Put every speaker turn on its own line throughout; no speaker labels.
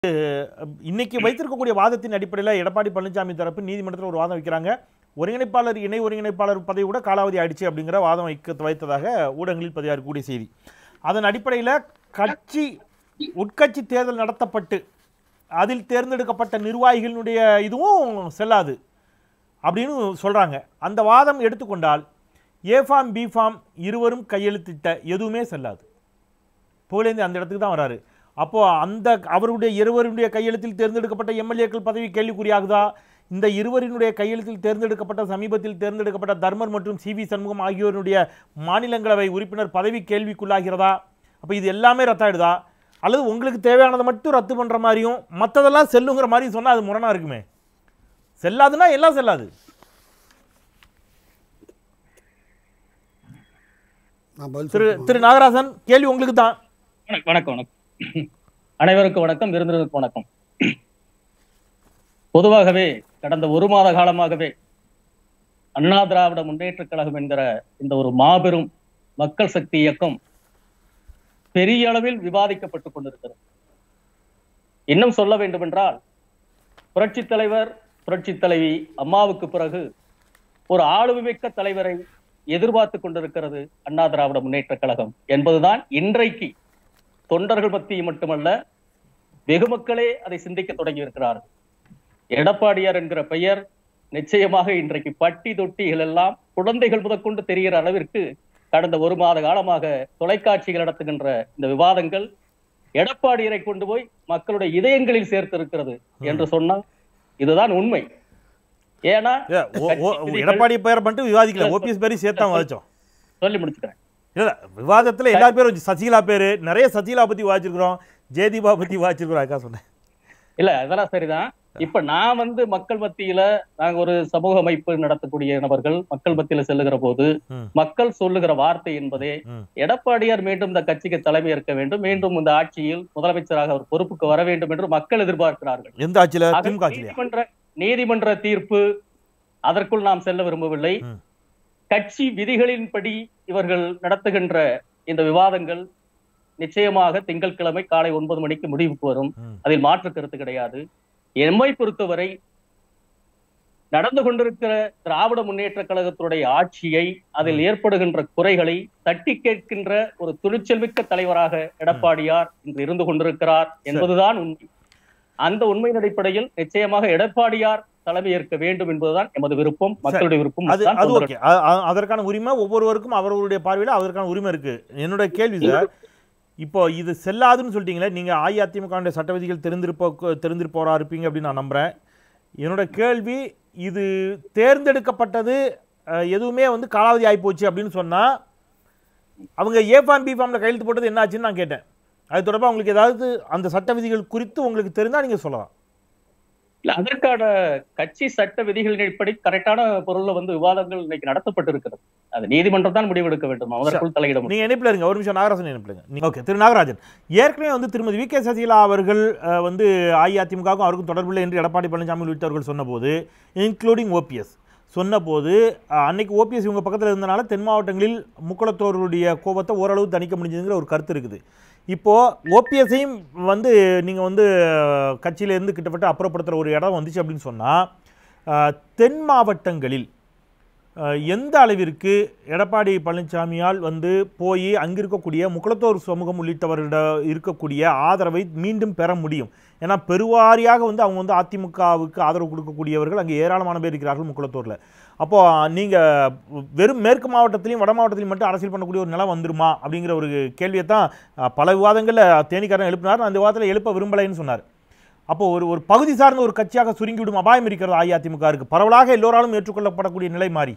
இன்னைக்கு வைத்திருக்கக்கூடிய வாதத்தின் அடிப்படையில் எடப்பாடி பழனிசாமி தரப்பு நீதிமன்றத்தில் ஒரு வாதம் வைக்கிறாங்க ஒருங்கிணைப்பாளர் இணை ஒருங்கிணைப்பாளர் பதவி கூட காலாவதி ஆயிடுச்சு அப்படிங்கிற வாதம் வைக்க வைத்ததாக ஊடகங்களில் பதிவாக இருக்கக்கூடிய செய்தி அதன் அடிப்படையில் கட்சி உட்கட்சி தேர்தல் நடத்தப்பட்டு அதில் தேர்ந்தெடுக்கப்பட்ட நிர்வாகிகளினுடைய இதுவும் செல்லாது அப்படின்னு சொல்கிறாங்க அந்த வாதம் எடுத்துக்கொண்டால் ஏ ஃபார்ம் பி ஃபார்ம் இருவரும் கையெழுத்திட்ட எதுவுமே செல்லாது புகழேந்தி அந்த இடத்துக்கு தான் வராரு அப்போ அந்த அவருடைய இருவருடைய கையெழுத்தில் தேர்ந்தெடுக்கப்பட்ட எம்எல்ஏக்கள் பதவி கேள்விக்குறியாகுதா இந்த இருவரினுடைய கையெழுத்தில் தேர்ந்தெடுக்கப்பட்ட சமீபத்தில் தேர்ந்தெடுக்கப்பட்ட தர்மர் மற்றும் சி வி சண்முகம் ஆகியோருடைய மாநிலங்களவை உறுப்பினர் பதவி கேள்விக்குள்ளாகிறதா அப்போ இது எல்லாமே ரத்தாயிடுதா அல்லது உங்களுக்கு தேவையானதை மட்டும் ரத்து பண்ணுற மாதிரியும் மற்றதெல்லாம் செல்லுங்கிற மாதிரியும் சொன்னால் அது முரணாக இருக்குமே செல்லாதுன்னா எல்லாம் செல்லாது
நான் பதில்
திரு
சொல்லட்டுமா?
திரு நாகராஜன் கேள்வி உங்களுக்கு தான்
வணக்கம் வணக்கம் வணக்கம் அனைவருக்கும் வணக்கம் விருந்தினருக்கு வணக்கம் பொதுவாகவே கடந்த ஒரு மாத காலமாகவே அண்ணா திராவிட முன்னேற்றக் கழகம் என்கிற இந்த ஒரு மாபெரும் மக்கள் சக்தி இயக்கம் பெரிய அளவில் விவாதிக்கப்பட்டுக் கொண்டிருக்கிறது இன்னும் சொல்ல வேண்டுமென்றால் புரட்சித் தலைவர் புரட்சித் தலைவி அம்மாவுக்கு பிறகு ஒரு ஆளுமைமிக்க தலைவரை எதிர்பார்த்து கொண்டிருக்கிறது அண்ணா திராவிட முன்னேற்றக் கழகம் என்பதுதான் இன்றைக்கு தொண்டர்கள் மத்தியில் மட்டுமல்ல வெகு மக்களே அதை சிந்திக்க தொடங்கி இருக்கிறார்கள் எடப்பாடியார் என்கிற பெயர் நிச்சயமாக இன்றைக்கு பட்டி தொட்டிகள் எல்லாம் குழந்தைகள் முதற்கொண்டு தெரிகிற அளவிற்கு கடந்த ஒரு மாத காலமாக தொலைக்காட்சிகள் நடத்துகின்ற இந்த விவாதங்கள் எடப்பாடியரை கொண்டு போய் மக்களுடைய இதயங்களில் சேர்த்து இருக்கிறது என்று சொன்னால் இதுதான் உண்மை ஏன்னா
இல்ல, ஓ- ஓ- எடப்பாடி பெயர் மட்டும் விவாதிக்கல ஓபிஎஸ் பேரையும் சேர்த்து தான் விவாதிச்சோம்
சொல்லி முடிச்சுக்கிறேன்
இல்ல விவாதத்துல எல்லா பேரும் வச்சு சசிகலா பேரு நிறைய சசிகலா பத்தி வாச்சிருக்கிறோம் ஜெயதீபா பத்தி வாச்சிருக்கிறோம் அக்கா சொன்னேன்
இல்ல அதெல்லாம் சரிதான் இப்ப நான் வந்து மக்கள் மத்தியில நாங்க ஒரு சமூக அமைப்பு நடத்தக்கூடிய நபர்கள் மக்கள் மத்தியில செல்லுகிற போது
ம்.
மக்கள் சொல்லுகிற வார்த்தை என்பதே
ம்.
எடப்பாடியார் மீண்டும் இந்த கட்சிக்கு தலைமை ஏற்க வேண்டும் மீண்டும் இந்த ஆட்சியில் முதலமைச்சராக அவர் பொறுப்புக்கு வர வேண்டும் என்று மக்கள் எதிர்பார்க்கிறார்கள்
எந்த ஆட்சியில
ஆக
திமுக ஆட்சியில
நீதிமன்ற நீதிமன்ற தீர்ப்பு அதற்குள் நாம் செல்ல விரும்பவில்லை
ம்.
கட்சி விதிகளின்படி இவர்கள் நடத்துகின்ற இந்த விவாதங்கள் நிச்சயமாக திங்கட்கிழமை காலை ஒன்பது மணிக்கு முடிவுக்கு வரும்
ம்.
அதில் மாற்று கருத்து கிடையாது எம்மை பொறுத்தவரை நடந்து கொண்டிருக்கிற திராவிட முன்னேற்ற கழகத்தினுடைய ஆட்சியை அதில் ஏற்படுகின்ற குறைகளை தட்டி கேட்கின்ற ஒரு துணிச்சல்மிக்க தலைவராக எடப்பாடியார் இன்று இருந்து கொண்டிருக்கிறார் என்பதுதான் உண்மை அந்த உண்மையின் அடிப்படையில் நிச்சயமாக எடப்பாடியார் தலைமை ஏற்க வேண்டும் என்பதுதான் எமது விருப்பம் மக்களுடைய விருப்பம்
அது
அதுதான்
அது
தொண்டர்கள்.
ஓகே அதற்கான உரிமை ஒவ்வொருவருக்கும் அவர்களுடைய பார்வையில் அதற்கான உரிமை இருக்கு என்னோட கேள்வி சார் இப்போ இது செல்லாதுன்னு சொல்லிட்டீங்களே நீங்க அஇஅதிமுக சட்ட விதிகள் தெரிந்திருப்ப தெரிந்திருப்பவரா இருப்பீங்க அப்படின்னு நான் நம்புறேன் என்னோட கேள்வி இது தேர்ந்தெடுக்கப்பட்டது அஹ், எதுவுமே வந்து காலாவதி ஆகிப்போச்சு அப்படின்னு சொன்னா அவங்க ஏ ஃபார்ம் பி ஃபார்மில் கையெழுத்து போட்டது என்ன ஆச்சுன்னு நான் கேட்டேன் அது தொடர்பாக உங்களுக்கு ஏதாவது அந்த சட்ட விதிகள் குறித்து உங்களுக்கு தெரிந்தால் நீங்கள் சொல்லலாம்
இல்ல அதற்கான கட்சி சட்ட விதிகளின்படி கரெக்டான பொருள்ல வந்து விவாதங்கள் இன்னைக்கு நடத்தப்பட்டு இருக்கிறது அது நீதிமன்றம் தான் முடிவெடுக்க வேண்டும் அதற்குள் தலையிட முடியும்
நீங்க இணைப்பில் இருங்க ஒரு நிமிஷம் நாகராஜன் இணைப்பில் ஓகே திரு நாகராஜன் ஏற்கனவே வந்து திருமதி வி கே சசிகலா அவர்கள் அஹ், வந்து அஇஅதிமுகவுக்கும் அவருக்கும் தொடர்பில்லை என்று எடப்பாடி பழனிசாமி உள்ளிட்டவர்கள் சொன்னபோது இன்க்ளூடிங் ஓபிஎஸ் சொன்னபோது அஹ், அன்னைக்கு ஓபிஎஸ் இவங்க பக்கத்தில் இருந்தனால தென் மாவட்டங்களில் முக்குளத்தோருடைய கோபத்தை ஓரளவு தணிக்க முடிஞ்சதுங்கிற ஒரு கருத்து இருக்குது இப்போ ஓபிஎஸ்ஸையும் வந்து நீங்கள் வந்து அஹ், கட்சியிலேருந்து கிட்டத்தட்ட அப்புறப்படுத்துகிற ஒரு இடம் வந்துச்சு அப்படின்னு சொன்னால் தென் மாவட்டங்களில் அஹ், எந்த அளவிற்கு எடப்பாடி பழனிசாமியால் வந்து போய் அங்கே இருக்கக்கூடிய முக்குளத்தோர் சமூகம் உள்ளிட்டவர்களிட இருக்கக்கூடிய ஆதரவை மீண்டும் பெற முடியும் ஏன்னா பெருவாரியாக வந்து அவங்க வந்து அதிமுகவுக்கு ஆதரவு கொடுக்கக்கூடியவர்கள் அங்கே ஏராளமான பேர் இருக்கிறார்கள் முக்குளத்தூரில் அப்போது நீங்கள் வெறும் மேற்கு மாவட்டத்திலையும் வட மாவட்டத்திலையும் மட்டும் அரசியல் பண்ணக்கூடிய ஒரு நிலம் வந்துருமா அப்படிங்கிற ஒரு கேள்வியை தான் அஹ், பல விவாதங்களில் தேனிக்காரன் எழுப்பினார் அந்த விவாதத்தில் எழுப்ப விரும்பலைன்னு சொன்னார் அப்போ ஒரு ஒரு பகுதி சார்ந்த ஒரு கட்சியாக சுருங்கிவிடும் அபாயம் இருக்கிறது அஇஅதிமுக இருக்கு பரவலாக எல்லோராலும் ஏற்றுக்கொள்ளப்படக்கூடிய நிலை மாறி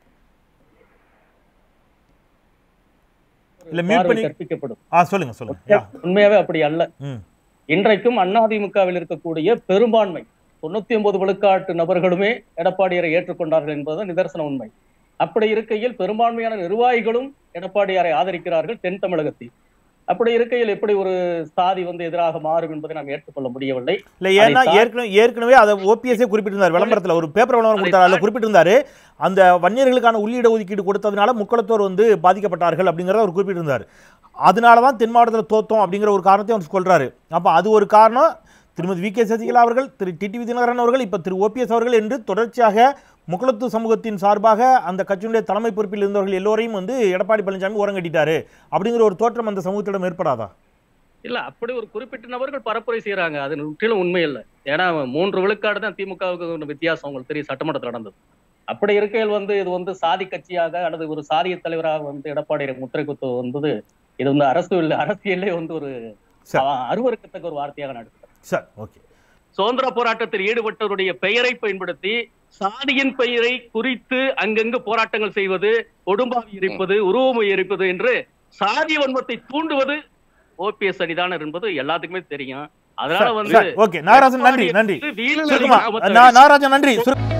இல்ல மியூட்
பார்வை
பண்ணி
கற்பிக்கப்படும்
ஆ சொல்லுங்க சொல்லுங்க யா.
உண்மையாவே அப்படி அல்ல
ம்
இன்றைக்கும் அதிமுகவில் இருக்கக்கூடிய பெரும்பான்மை தொண்ணூத்தி ஒன்பது விழுக்காட்டு நபர்களுமே எடப்பாடியாரை ஏற்றுக்கொண்டார்கள் என்பதுதான் நிதர்சன உண்மை அப்படி இருக்கையில் பெரும்பான்மையான நிர்வாகிகளும் எடப்பாடியாரை ஆதரிக்கிறார்கள் தென் தமிழகத்தில் அப்படி இருக்கையில் எப்படி ஒரு சாதி வந்து எதிராக மாறும் என்பதை நாம் ஏற்றுக்கொள்ள முடியவில்லை
இல்ல ஏன்னா
அதை தா-
ஏற்கனவே ஏற்கனவே அதை ஓபிஎஸ்ஏ குறிப்பிட்டிருந்தார் விளம்பரத்துல ஒரு பேப்பர் விளம்பரம் கொடுத்தாரு அதுல குறிப்பிட்டிருந்தாரு அந்த வன்னியர்களுக்கான உள்ளீடு ஒதுக்கீடு கொடுத்ததுனால முக்களத்தோர் வந்து பாதிக்கப்பட்டார்கள் அப்படிங்கிறத அவர் குறிப்பிட்டிருந்தார் அதனால தான் தென் மாவட்டத்தில் தோத்தோம் அப்படிங்கிற ஒரு காரணத்தை அவர் சொல்றாரு அப்போ அது ஒரு காரணம் திருமதி வி கே சசிகலா அவர்கள் திரு டிடிவி தினகரன் அவர்கள் இப்போ திரு ஓபிஎஸ் அவர்கள் என்று தொடர்ச்சியாக முக்குளத்து சமூகத்தின் சார்பாக அந்த கட்சியினுடைய தலைமை பொறுப்பில் இருந்தவர்கள் எல்லோரையும் வந்து எடப்பாடி பழனிசாமி ஓரங்கட்டிட்டாரு அப்படிங்கிற ஒரு தோற்றம் அந்த சமூகத்திடம் ஏற்படாதா
இல்ல அப்படி ஒரு குறிப்பிட்ட நபர்கள் பரப்புரை செய்யறாங்க அது முற்றிலும் உண்மை இல்லை ஏன்னா மூன்று விழுக்காடு தான் திமுகவுக்கு வித்தியாசம் உங்களுக்கு தெரியும் சட்டமன்றத்தில் நடந்தது அப்படி இருக்கையில் வந்து இது வந்து சாதி கட்சியாக அல்லது ஒரு சாதிய தலைவராக வந்து எடப்பாடி முத்திரை குத்து வந்தது இது வந்து அரசு இல்லை அரசியலே வந்து ஒரு
சரி.
அவ- அருவருக்கத்தக்க ஒரு வார்த்தையாக நடக்குது
சார் ஓகே
சுதந்திர போராட்டத்தில் ஈடுபட்டவருடைய பெயரை பயன்படுத்தி சாதியின் பெயரை குறித்து அங்கங்கு போராட்டங்கள் செய்வது கொடும்பாவி எரிப்பது உருவமை எரிப்பது என்று சாதி வன்மத்தை தூண்டுவது ஓபிஎஸ் அணிதானர் என்பது எல்லாத்துக்குமே தெரியும் அதனால
சார்,
வந்து
சார், ஓகே நாகராஜன் நன்றி நன்றி
வீரர்கள்
சுருக்கமா
கிராமத்தை
நா- நாகராஜன் நன்றி சுரு-